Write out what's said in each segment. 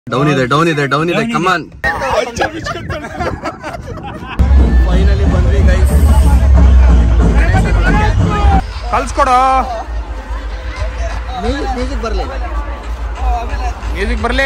Down ಇದೆ down ಇದೆ down ಇದೆ ಕಮಾನ್ ಫೈನಲಿ ಬಂದ್ವಿ ಗೈಸ್ ಕಲ್ಸ್ಕೊಡು ಮ್ಯೂಸಿಕ್ ಬರಲಿ ಮ್ಯೂಸಿಕ್ ಬರ್ಲಿ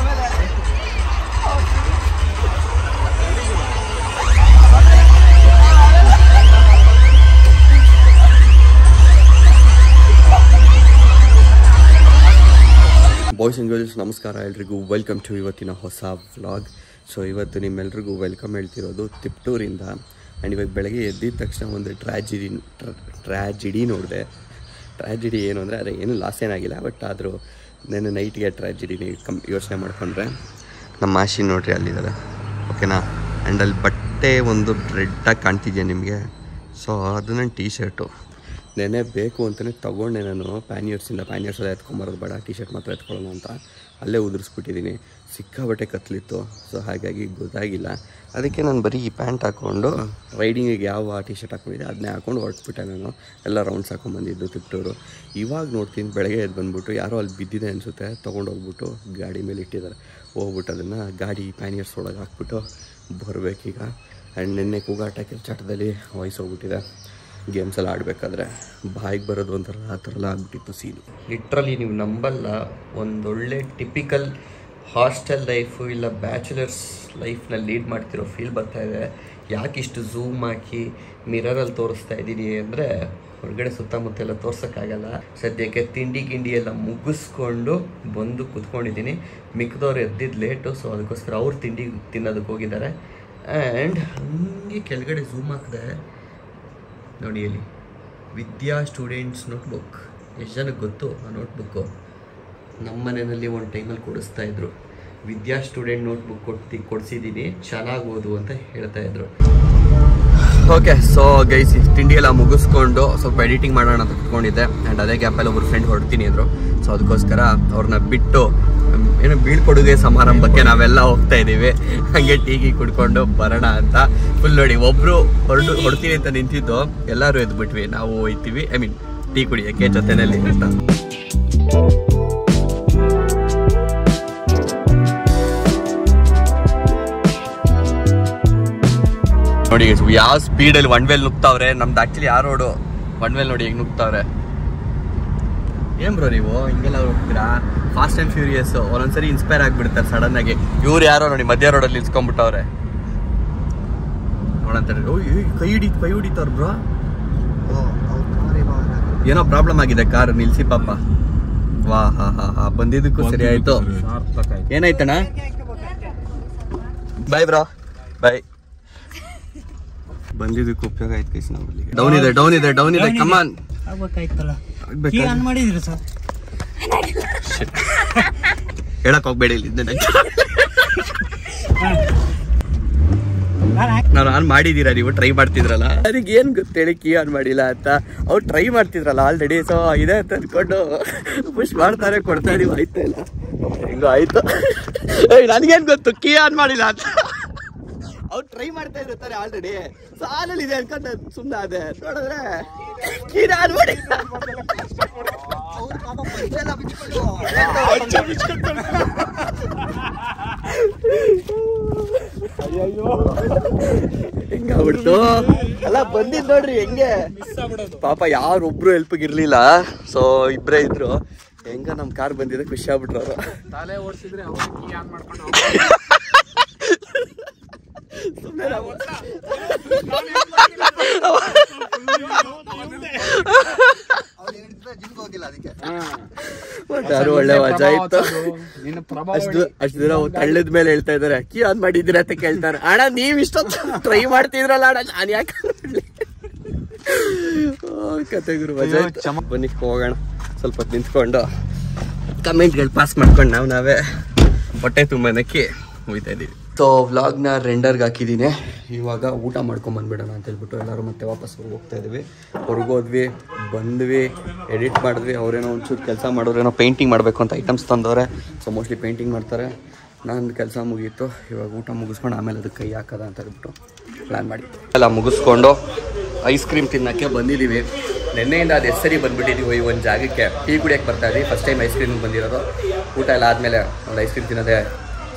ಬಾಯ್ಸ್ ಆ್ಯಂಡ್ ಗರ್ಲ್ಸ್ ನಮಸ್ಕಾರ ಎಲ್ರಿಗೂ ವೆಲ್ಕಮ್ ಟು ಇವತ್ತಿನ ಹೊಸ ವ್ಲಾಗ್ ಸೊ ಇವತ್ತು ನಿಮ್ಮೆಲ್ರಿಗೂ ವೆಲ್ಕಮ್ ಹೇಳ್ತಿರೋದು ತಿಪ್ಟೂರಿಂದ ಆ್ಯಂಡ್ ಇವಾಗ ಬೆಳಗ್ಗೆ ಎದ್ದಿದ ತಕ್ಷಣ ಒಂದು ಟ್ರ್ಯಾಜಿಡಿ ಟ್ರ್ಯಾಜಿಡಿ ನೋಡಿದೆ ಟ್ರ್ಯಾಜಿಡಿ ಏನು ಅಂದರೆ ಅದೇ ಏನು ಲಾಸ್ ಏನಾಗಿಲ್ಲ ಬಟ್ ಆದರೂ ನೆನ್ನೆ ನೈಟ್ಗೆ ಟ್ರ್ಯಾಜಿಡಿನಿ ಕಮ್ ಯೋಚನೆ ಮಾಡಿಕೊಂಡ್ರೆ ನಮ್ಮ ಮಾಶಿ ನೋಡ್ರಿ ಅಲ್ಲಿದ್ದಾರೆ ಓಕೆನಾ ಆ್ಯಂಡ್ ಅಲ್ಲಿ ಬಟ್ಟೆ ಒಂದು ರೆಡ್ಡಾಗಿ ಕಾಣ್ತಿದ್ಯಾ ನಿಮಗೆ ಸೊ ಅದು ನನ್ನ ಟೀ ಶರ್ಟು ನೆನೆ ಬೇಕು ಅಂತಲೇ ತೊಗೊಂಡೆ ನಾನು ಪ್ಯಾನಿಯರ್ಸಿಂದ ಪ್ಯಾನಿಯರ್ಸ್ ಎಲ್ಲ ಎತ್ಕೊಂಬರೋದು ಬೇಡ ಟಿ ಶರ್ಟ್ ಮಾತ್ರ ಎತ್ಕೊಳ್ಳೋಣ ಅಂತ ಅಲ್ಲೇ ಉದುರಿಸ್ಬಿಟ್ಟಿದ್ದೀನಿ ಸಿಕ್ಕಾಬಟ್ಟೆ ಕತ್ಲಿತ್ತು ಸೊ ಹಾಗಾಗಿ ಗೊತ್ತಾಗಿಲ್ಲ ಅದಕ್ಕೆ ನಾನು ಬರೀ ಈ ಪ್ಯಾಂಟ್ ಹಾಕ್ಕೊಂಡು ರೈಡಿಂಗಿಗೆ ಯಾವ ಟಿ ಶರ್ಟ್ ಹಾಕೊಂಡಿದ್ದೆ ಅದನ್ನೇ ಹಾಕೊಂಡು ಹೊರಟ್ಬಿಟ್ಟೆ ನಾನು ಎಲ್ಲ ರೌಂಡ್ಸ್ ಹಾಕೊಂಡ್ಬಂದಿದ್ದು ತಿಪ್ಟೂರು ಇವಾಗ ನೋಡ್ತೀನಿ ಬೆಳಗ್ಗೆ ಎದ್ದು ಬಂದ್ಬಿಟ್ಟು ಯಾರೋ ಅಲ್ಲಿ ಬಿದ್ದಿದೆ ಅನಿಸುತ್ತೆ ತೊಗೊಂಡೋಗ್ಬಿಟ್ಟು ಗಾಡಿ ಮೇಲೆ ಇಟ್ಟಿದ್ದಾರೆ ಹೋಗ್ಬಿಟ್ಟು ಅದನ್ನು ಗಾಡಿ ಪ್ಯಾನಿಯರ್ಸ್ ಒಳಗೆ ಹಾಕ್ಬಿಟ್ಟು ಬರಬೇಕೀಗ ಆ್ಯಂಡ್ ನಿನ್ನೆ ಕೂಗಾಟ ಕಿರ್ಚಾಟದಲ್ಲಿ ವಯಸ್ಸೋಗ್ಬಿಟ್ಟಿದೆ ಗೇಮ್ಸ್ ಎಲ್ಲ ಆಡಬೇಕಾದ್ರೆ ಬಾಯಿಗೆ ಬರೋದು ಒಂಥರ ಆ ಥರ ಎಲ್ಲ ಆಗ್ಬಿಟ್ಟಿತ್ತು ಸೀನು ಲಿಟ್ರಲಿ ನೀವು ನಂಬಲ್ಲ ಒಂದೊಳ್ಳೆ ಟಿಪಿಕಲ್ ಹಾಸ್ಟೆಲ್ ಲೈಫು ಇಲ್ಲ ಬ್ಯಾಚುಲರ್ಸ್ ಲೈಫ್ನ ಲೀಡ್ ಮಾಡ್ತಿರೋ ಫೀಲ್ ಬರ್ತಾ ಇದೆ ಯಾಕೆ ಇಷ್ಟು ಝೂಮ್ ಹಾಕಿ ಮಿರರಲ್ಲಿ ತೋರಿಸ್ತಾ ಇದ್ದೀನಿ ಅಂದರೆ ಹೊರಗಡೆ ಸುತ್ತಮುತ್ತ ಎಲ್ಲ ತೋರ್ಸೋಕ್ಕಾಗಲ್ಲ ಸದ್ಯಕ್ಕೆ ತಿಂಡಿ ಗಿಂಡಿ ಎಲ್ಲ ಮುಗಿಸ್ಕೊಂಡು ಬಂದು ಕುತ್ಕೊಂಡಿದ್ದೀನಿ ಮಿಕ್ದವ್ರು ಎದ್ದಿದ್ದು ಲೇಟು ಸೊ ಅದಕ್ಕೋಸ್ಕರ ಅವ್ರು ತಿಂಡಿ ತಿನ್ನೋದಕ್ಕೆ ಹೋಗಿದ್ದಾರೆ ಆ್ಯಂಡ್ ಹಂಗೆ ಕೆಳಗಡೆ ಝೂಮ್ ಹಾಕಿದೆ ನೋಡಿ ಇಲ್ಲಿ ವಿದ್ಯಾ ಸ್ಟೂಡೆಂಟ್ಸ್ ನೋಟ್ಬುಕ್ ಎಷ್ಟು ಜನಕ್ಕೆ ಗೊತ್ತು ಆ ನೋಟ್ಬುಕ್ಕು ನಮ್ಮ ಮನೆಯಲ್ಲಿ ಒಂದು ಟೈಮಲ್ಲಿ ಕೊಡಿಸ್ತಾ ಇದ್ರು ವಿದ್ಯಾ ಸ್ಟೂಡೆಂಟ್ ನೋಟ್ಬುಕ್ ಕೊಡ್ತಿ ಕೊಡಿಸಿದ್ದೀನಿ ಚೆನ್ನಾಗಿ ಓದು ಅಂತ ಹೇಳ್ತಾ ಇದ್ರು ಓಕೆ ಸೊ ಗೈಸಿ ತಿಂಡಿ ಎಲ್ಲ ಮುಗಿಸ್ಕೊಂಡು ಸ್ವಲ್ಪ ಎಡಿಟಿಂಗ್ ಮಾಡೋಣ ಅಂತ ಕುತ್ಕೊಂಡಿದ್ದೆ ಆ್ಯಂಡ್ ಅದೇ ಗ್ಯಾಪಲ್ಲಿ ಒಬ್ರು ಫ್ರೆಂಡ್ ಹೊರಡ್ತೀನಿ ಅಂದರು ಸೊ ಅದಕ್ಕೋಸ್ಕರ ಅವ್ರನ್ನ ಬಿಟ್ಟು ಮ್, ಏನು ಬೀಳ್ಕೊಡುಗೆ ಸಮಾರಂಭಕ್ಕೆ ನಾವೆಲ್ಲ ಹೋಗ್ತಾ ಇದ್ದೀವಿ ಹಾಗೆ ಟೀಗಿ ಕುಡ್ಕೊಂಡು ಬರೋಣ ಅಂತ ಫುಲ್ ನೋಡಿ ಒಬ್ರು ಹೊರಡು ಹೊಡ್ತೀನಿ ಅಂತ ನಿಂತಿದ್ದು ಎಲ್ಲರೂ ಎದ್ಬಿಟ್ವಿ ನಾವು ಹೋಯ್ತೀವಿ ಐ ಮೀನ್ ಟೀ ಕುಡಿಯೋಕ್ಕೆ ಜೊತೆನಲ್ಲಿ ಅಂತ ನೋಡಿ ಯಾವ ಸ್ಪೀಡಲ್ಲಿ ಒನ್ ವೇಲ್ ನುಗ್ತಾವ್ರೆ ನಮ್ದು ಆಕ್ಚುಲಿ ಯಾವ ರೋಡು ಒನ್ ವೇಲ್ ನೋಡಿ ಹೆಂಗ್ ನುಗ್ತಾವ್ರೆ ಏನ್ ಬ್ರೋ ನೀವು ಹಿಂಗೆಲ್ಲ ಹೋಗ್ತೀರಾ ಫಾಸ್ಟ್ ಅಂಡ್ ಫ್ಯೂರಿಯಸ್ ಒಂದೊಂದ್ಸರಿ ಇನ್ಸ್ಪೈರ್ ಆಗ್ಬಿಡ್ತಾರೆ ಸಡನ್ ಆಗಿ ಇವ್ರು ಯಾರೋ ನೋಡಿ ಮಧ್ಯ ರೋಡಲ್ಲಿ ನಿಲ್ಸ್ಕೊಂಡ್ಬಿಟ್ಟವ್ರೆ ನೋಡಂತಾರೆ ಓ ಏ, ಕೈ ಹಿಡಿ ಕೈ ಹಿಡಿತಾರ ಬ್ರೋ ಏನೋ ಪ್ರಾಬ್ಲಮ್ ಆಗಿದೆ ಕಾರ್ ನಿಲ್ಸಿ ಪಾಪ ವಾ ಹಾ ಹಾ ಹಾ ಬಂದಿದ್ದಕ್ಕೂ ಸರಿ ಆಯ್ತು ಏನಾಯ್ತಣ್ಣ ಬಾಯ್ ಬ್ರೋ ಬಾಯ್ ಬಂದಿದ್ದಕ್ಕೂ ಉಪಯೋಗ ಆಯ್ತು ಕೈಸ್ ನಮ್ಮಲ್ಲಿ ಡೌನ್ ಇದೆ ಡೌನ್ ಇದೆ ಡೌನ್ ಇದೆ ಕಮಾನ್ ಆಗ್ಬೇಕಾಯ್ತಲ್ಲ ಆಗ್ಬೇಕಾ? ಕೀ ಆನ್ ಮಾಡಿದ್ರಿ ಸರ್ ಹೇಳಕ್ ಹೋಗ್ಬೇಡಿ ಇಲ್ಲಿ ಇದ್ದೆ ನಾನು ಆನ್ ಮಾಡಿದ್ದೀರಾ ನೀವು ಟ್ರೈ ಮಾಡ್ತಿದ್ರಲ್ಲ ಅದಕ್ಕೆ ಏನ್ ಗೊತ್ತೇಳಿ ಕೀ ಆನ್ ಮಾಡಿಲ್ಲ ಅಂತ ಅವ್ರು ಟ್ರೈ ಮಾಡ್ತಿದ್ರಲ್ಲ ಆಲ್ರೆಡಿ ಸೊ ಇದೆ ಅಂತ ಅನ್ಕೊಂಡು ಪುಷ್ ಮಾಡ್ತಾರೆ ಕೊಡ್ತಾ ಇದೀವಿ ಆಯ್ತಾ ಇಲ್ಲ ಹೆಂಗೋ ಆಯ್ತು ಏಯ್ ನನಗೇನ್ ಗೊತ್ತು ಕೀ ಆನ್ ಮಾಡಿಲ್ಲ ಅಂತ ಅವ್ರು ಟ್ರೈ ಮಾಡ್ತಾ ಇರ್ತಾರೆ ಆಲ್ರೆಡಿ ಸೊ ಆನಲ್ಲಿ ಇದೆ ಅನ್ಕೊಂಡು ಸುಮ್ಮನೆ ಅದೇ ನೋಡಿದ್ರೆ ಕೀ ಆನ್ ಮಾಡಿ ಹೆಂಗಾಗ್ಬಿಡ್ತು ಅಲ್ಲ ಬಂದಿದ್ ನೋಡ್ರಿ ಹೆಂಗೆ ಪಾಪ ಯಾರೊಬ್ರು ಹೆಲ್ಪ್ ಇರ್ಲಿಲ್ಲ ಸೊ ಇಬ್ರೇ ಇದ್ರು ಹೆಂಗ ನಮ್ ಕಾರ್ ಬಂದಿದೆ ಖುಷಿ ಆಗ್ಬಿಟ್ರು ಅವರು ತಲೆ ಓಡಿಸಿದ್ರೆ ಕೀ ಆನ್ ಮಾಡ್ಕೊಂಡು ಯಾರು ಒಳ್ಳೆ ಮಜಾ ಇತ್ತು ನಿನ್ನ ಪ್ರಭಾವ ಅಷ್ಟು ಅಷ್ಟು ದಿನ ತಳ್ಳದ ಮೇಲೆ ಹೇಳ್ತಾ ಇದಾರೆ ಕೀ ಆನ್ ಮಾಡಿದ್ದೀರಾ ಅಂತ ಕೇಳ್ತಾರೆ ಅಣ್ಣ ನೀವ್ ಇಷ್ಟೊತ್ತು ಟ್ರೈ ಮಾಡ್ತಿದ್ರಲ್ಲ ಅಣ್ಣ ನಾನು ಯಾಕೆ ಮಾಡ್ಲಿ? ಓ, ಕತೆ ಗುರು ಮಜಾ ಅಯ್ಯೋ, ಇತ್ತು. ಚಮ- ಬನ್ನಿ ಹೋಗೋಣ ಸ್ವಲ್ಪ ಹೊತ್ತು ನಿಂತ್ಕೊಂಡು ಕಮೆಂಟ್ಗಳು ಪಾಸ್ ಮಾಡ್ಕೊಂಡು ನಾವು ನಾವೇ ಹೊಟ್ಟೆ ತುಂಬನಕ್ಕೆ ಹೋಗ್ತಾ ಇದೀವಿ ಸೊ ವ್ಲಾಗ್ನ ರೆಂಡರ್ಗೆ ಹಾಕಿದ್ದೀನಿ ಇವಾಗ ಊಟ ಮಾಡ್ಕೊಂಡ್ ಬಂದ್ಬಿಡೋಣ ಅಂತ ಹೇಳ್ಬಿಟ್ಟು ಎಲ್ಲರೂ ಮತ್ತೆ ವಾಪಸ್ ಹೋಗ್ತಾ ಇದೀವಿ ಹೊರಗೋದ್ವಿ ಬಂದ್ವಿ ಎಡಿಟ್ ಮಾಡಿದ್ವಿ ಅವ್ರೇನೋ ಒಂಚೂರು ಕೆಲಸ ಮಾಡೋರೇನೋ ಪೇಂಟಿಂಗ್ ಮಾಡಬೇಕು ಅಂತ ಐಟಮ್ಸ್ ತಂದವ್ರೆ ಸೊ ಮೋಸ್ಟ್ಲಿ ಪೇಂಟಿಂಗ್ ಮಾಡ್ತಾರೆ ನಾನು ಕೆಲಸ ಮುಗೀತು ಇವಾಗ ಊಟ ಮುಗಿಸ್ಕೊಂಡು ಆಮೇಲೆ ಅದಕ್ಕೆ ಕೈ ಹಾಕೋದ ಅಂತ ಹೇಳ್ಬಿಟ್ಟು ಪ್ಲ್ಯಾನ್ ಮಾಡಿ ಎಲ್ಲ ಮುಗಿಸ್ಕೊಂಡು ಐಸ್ ಕ್ರೀಮ್ ತಿನ್ನೋಕ್ಕೆ ಬಂದಿದ್ದೀವಿ ನಿನ್ನೆಯಿಂದ ಅದು ಎಷ್ಟು ಸರಿ ಬಂದ್ಬಿಟ್ಟಿದ್ದೀವಿ ಈ ಒಂದು ಜಾಗಕ್ಕೆ ಟೀ ಕುಡಿಯೋಕ್ಕೆ ಬರ್ತಾ ಇದ್ದೀವಿ ಫಸ್ಟ್ ಟೈಮ್ ಐಸ್ ಕ್ರೀಮ್ ಬಂದಿರೋದು ಊಟ ಎಲ್ಲ ಆದಮೇಲೆ ಒಂದು ಐಸ್ ಕ್ರೀಮ್ ತಿನ್ನೋದೇ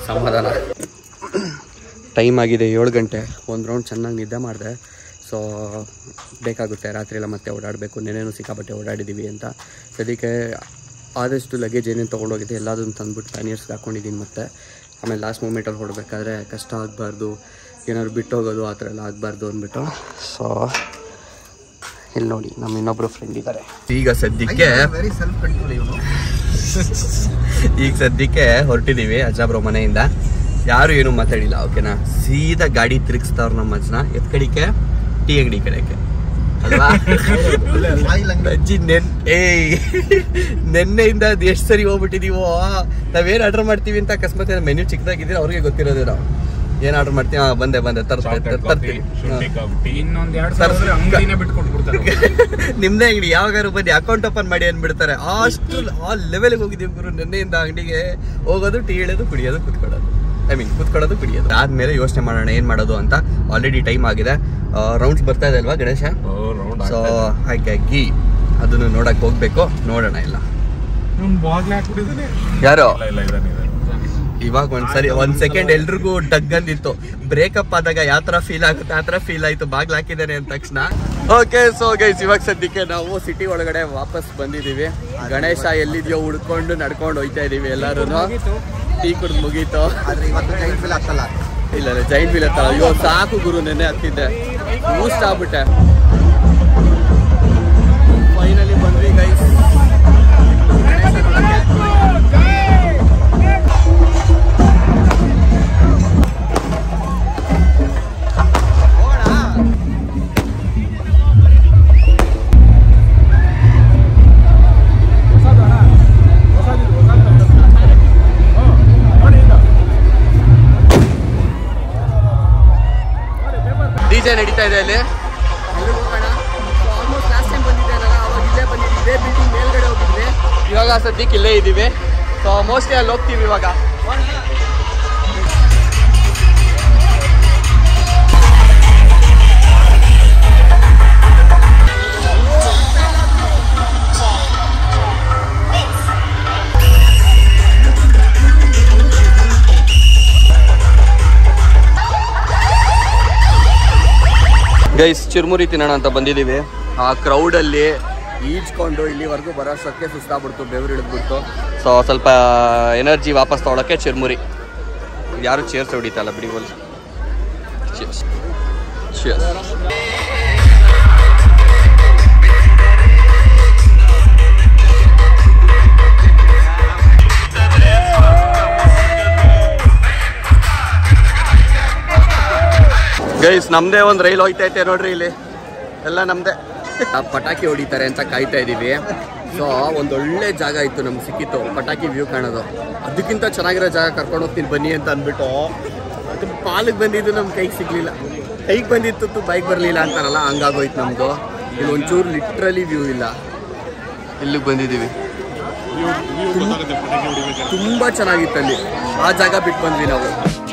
ಸಮಾಧಾನ ಟೈಮ್ ಆಗಿದೆ ಏಳು ಗಂಟೆ ಒಂದು ರೌಂಡ್ ಚೆನ್ನಾಗಿ ನಿದ್ದೆ ಮಾಡಿದೆ ಸೊ ಬೇಕಾಗುತ್ತೆ ರಾತ್ರಿ ಎಲ್ಲ ಮತ್ತೆ ಓಡಾಡಬೇಕು ನೆನೇನು ಸಿಕ್ಕಾಪಟ್ಟೆ ಓಡಾಡಿದ್ದೀವಿ ಅಂತ ಸದ್ಯಕ್ಕೆ ಆದಷ್ಟು ಲಗೇಜ್ ಏನೇನು ತೊಗೊಂಡೋಗಿದೆ ಎಲ್ಲದನ್ನು ತಂದ್ಬಿಟ್ಟು ಪ್ಯಾನಿಯರ್ಸ್ಗೆ ಹಾಕ್ಕೊಂಡಿದ್ದೀನಿ ಮತ್ತೆ ಆಮೇಲೆ ಲಾಸ್ಟ್ ಮೂಮೆಂಟಲ್ಲಿ ಹೊಡಬೇಕಾದ್ರೆ ಕಷ್ಟ ಆಗಬಾರ್ದು ಏನಾದ್ರು ಬಿಟ್ಟು ಹೋಗೋದು ಆ ಥರ ಎಲ್ಲ ಆಗಬಾರ್ದು ಅಂದ್ಬಿಟ್ಟು ಸೊ ಇಲ್ಲಿ ನೋಡಿ ನಮ್ಮ ಇನ್ನೊಬ್ರು ಫ್ರೆಂಡ್ ಇದ್ದಾರೆ ಈಗ ಸದ್ಯಕ್ಕೆ ವೆರಿ ಸೆಲ್ಫ್ ಕಂಟ್ರೋಲ್ ಇವನು ಈಗ ಸದ್ಯಕ್ಕೆ ಹೊರಟಿದ್ದೀವಿ ಅಜ್ಜಾಬ್ರೋ ಮನೆಯಿಂದ ಯಾರು ಏನು ಮಾತಾಡಿಲ್ಲ ಓಕೆನಾ ಸೀದಾ ಗಾಡಿ ತಿರುಗಿಸ್ತಾವ್ರ ನಮ್ಮ ಅಜ್ಜನ ಎತ್ ಕಡಿಕೆ ಟೀ ಅಂಗಡಿ ಕಡೆಗೆ ಅಲ್ವಾ ಆಯಿಲ್ ಅಂಗಡಿ ಅಜ್ಜಿ ನೆನ್ ಏಯ್ ನೆನ್ನೆಯಿಂದ ಅದು ಎಷ್ಟು ಸರಿ ಹೋಗ್ಬಿಟ್ಟಿದೀವೋ ನಾವೇನು ಆರ್ಡರ್ ಮಾಡ್ತೀವಿ ಅಂತ ಅಕಸ್ಮಾತ್ ಮೆನ್ಯೂ ಚಿಕ್ಕದಾಗಿದ್ರೆ ಅವ್ರಿಗೆ ಗೊತ್ತಿರೋದು ನಾವು ಏನು ಆರ್ಡರ್ ಮಾಡ್ತೀವಿ ಆ, ಬಂದೆ ಬಂದೆ ತರ್ತೀನಿ ತರ್ತೀನಿ ಹಾ. ಇನ್ನೊಂದ್ ಎರಡ್ ಸರ್, ಸಾವಿರ ಅಂಗಡಿನೇ ಬಿಟ್ಕೊಟ್ಬಿಡ್ತಾರೆ ನಿಮ್ದೇ ಅಂಗಡಿ ಯಾವಾಗಾರು ಬನ್ನಿ ಅಕೌಂಟ್ ಓಪನ್ ಮಾಡಿ ಅಂದ್ಬಿಡ್ತಾರೆ ಅಷ್ಟು ಆ ಲೆವೆಲ್ಗೆ ಹೋಗಿದ್ದೀವಿ ಗುರು ನಿನ್ನೆಯಿಂದ ಅಂಗಡಿಗೆ ಹೋಗೋದು ಟೀ ಇಳೋದು ಕುಡಿಯೋದು ಕುತ್ಕೊಳ್ಳೋದು ಐ ಮೀನ್ ಕುತ್ಕೊಳ್ಳೋದು ಕುಡಿಯೋದು ಆದ್ಮೇಲೆ ಯೋಚನೆ ಮಾಡೋಣ ಏನ್ ಮಾಡೋದು ಅಂತ ಆಲ್ರೆಡಿ ಟೈಮ್ ಆಗಿದೆ ರೌಂಡ್ಸ್ ಬರ್ತಾ ಇದೆ ಅಲ್ವಾ ಗಣೇಶ ಸೊ ಹಾಗಾಗಿ ಅದನ್ನು ನೋಡಕ್ ಹೋಗ್ಬೇಕು ನೋಡೋಣ ಇಲ್ಲ ಬಾಗ್ಲೇ ಹಾಕ್ಬಿಟ್ಟಿದ್ದಾನೆ ಯಾರು ಇಲ್ಲ ಇದಾನೆ ಇವಾಗ ಒಂದ್ಸರಿ ಒಂದ್ ಸೆಕೆಂಡ್ ಎಲ್ರಿಗೂ ಡಗ್ ಅಂದಿತ್ತು ಬ್ರೇಕಪ್ ಆದಾಗ ಯಾವ ತರ ಫೀಲ್ ಆಗುತ್ತೆ ಆ ತರ ಫೀಲ್ ಆಯ್ತು ಬಾಗ್ಲ ಹಾಕಿದ್ದೇನೆ ಅಂದ ತಕ್ಷಣ ಓಕೆ ಸೊ ಗೈಸ್ ಇವಾಗ ಸದ್ಯಕ್ಕೆ ನಾವು ಸಿಟಿ ಒಳಗಡೆ ವಾಪಸ್ ಬಂದಿದೀವಿ ಗಣೇಶ ಎಲ್ಲಿದ್ಯೋ ಹುಡ್ಕೊಂಡು ನಡ್ಕೊಂಡು ಹೋಯ್ತಾ ಇದೀವಿ ಎಲ್ಲಾರು ಟೀ ಕುಡ್ದು ಮುಗೀತು ಆದ್ರೆ ಇವತ್ತು ಜೈಂಟ್ ಫೀಲ್ ಆಗ್ತಲ್ಲ ಇಲ್ಲ ಇಲ್ಲ ಜೈಂಟ್ ವೀಲ್ ಹತ್ತಲ್ಲ ಅಯ್ಯೋ ಸಾಕು ಗುರು ನೆನ್ನೆ ಹತ್ತಿದ್ದೆ ಮೂಸ್ಟ್ ಆಗ್ಬಿಟ್ಟೆ ಫೈನಲಿ ಬಂದ್ವಿ ಗೈಸ್ ಡಿಜೆ ನಡೀತಾ ಇದೆ ಅಲ್ಲಿ ಆಲ್ಮೋಸ್ಟ್ ಲಾಸ್ಟ್ ಟೈಮ್ ಬಂದಿದ್ದೇನಲ್ಲ ಅವಾಗ ಇಲ್ಲೇ ಬಂದಿದ್ವಿ ಇದೇ ಬಿಲ್ಡಿಂಗ್ ಮೇಲ್ಗಡೆ ಹೋಗಿದ್ವಿ ಇವಾಗ ಸದ್ಯಕ್ಕೆ ಇಲ್ಲೇ ಇದ್ದೀವಿ ಸೊ ಮೋಸ್ಟ್ಲಿ ಅಲ್ಲಿ ಹೋಗ್ತೀವಿ ಇವಾಗ ಗೈಸ್ ಚಿರ್ಮುರಿ ತಿನ್ನೋಣ ಅಂತ ಬಂದಿದ್ದೀವಿ ಆ ಕ್ರೌಡಲ್ಲಿ ಈಜ್ಕೊಂಡು ಇಲ್ಲಿವರೆಗೂ ಬರೋಷ್ಟಕ್ಕೆ ಸುಸ್ತಾಗ್ಬಿಡ್ತು ಬೆವರು ಇಳಿದ್ಬಿಡ್ತು ಸೊ ಸ್ವಲ್ಪ ಎನರ್ಜಿ ವಾಪಸ್ ತೊಗೊಳಕ್ಕೆ ಚಿರ್ಮುರಿ ಯಾರು ಚೇರ್ಸ್ ಹೊಡಿತಲ್ಲ ಬಿಡಿ ಹೋಲ್ Cheers. Cheers. ಗೈಸ್ ನಮ್ದೇ ಒಂದು ರೈಲ್ ಹೋಯ್ತೈತೆ ನೋಡ್ರಿ ಇಲ್ಲಿ ಎಲ್ಲ ನಮ್ದೇ ಆ ಪಟಾಕಿ ಹೊಡಿತಾರೆ ಅಂತ ಕಾಯ್ತಾ ಇದೀವಿ ಸೊ ಒಂದೊಳ್ಳೆ ಜಾಗ ಇತ್ತು ನಮ್ಗೆ ಸಿಕ್ಕಿತ್ತು ಪಟಾಕಿ ವ್ಯೂ ಕಾಣೋದು ಅದಕ್ಕಿಂತ ಚೆನ್ನಾಗಿರೋ ಜಾಗ ಕರ್ಕೊಂಡು ಹೋಗ್ತೀನಿ ಬನ್ನಿ ಅಂತ ಅಂದ್ಬಿಟ್ಟು ಅದು ಪಾಲಿಗೆ ಬಂದಿದ್ದು ನಮ್ಮ ಕೈಗೆ ಸಿಗ್ಲಿಲ್ಲ ಕೈಗೆ ಬಂದಿತ್ತು ಬೈಕ್ ಬರಲಿಲ್ಲ ಅಂತಾರಲ್ಲ ಹಂಗಾಗೋಯ್ತು ನಮ್ದು ಇಲ್ಲಿ ಒಂಚೂರು ಲಿಟ್ರಲಿ ವ್ಯೂ ಇಲ್ಲ ಇಲ್ಲಿಗೆ ಬಂದಿದ್ದೀವಿ ತುಂಬ ಚೆನ್ನಾಗಿತ್ತು ಅಲ್ಲಿ ಆ ಜಾಗ ಬಿಟ್ಟು ಬಂದ್ವಿ ನಾವು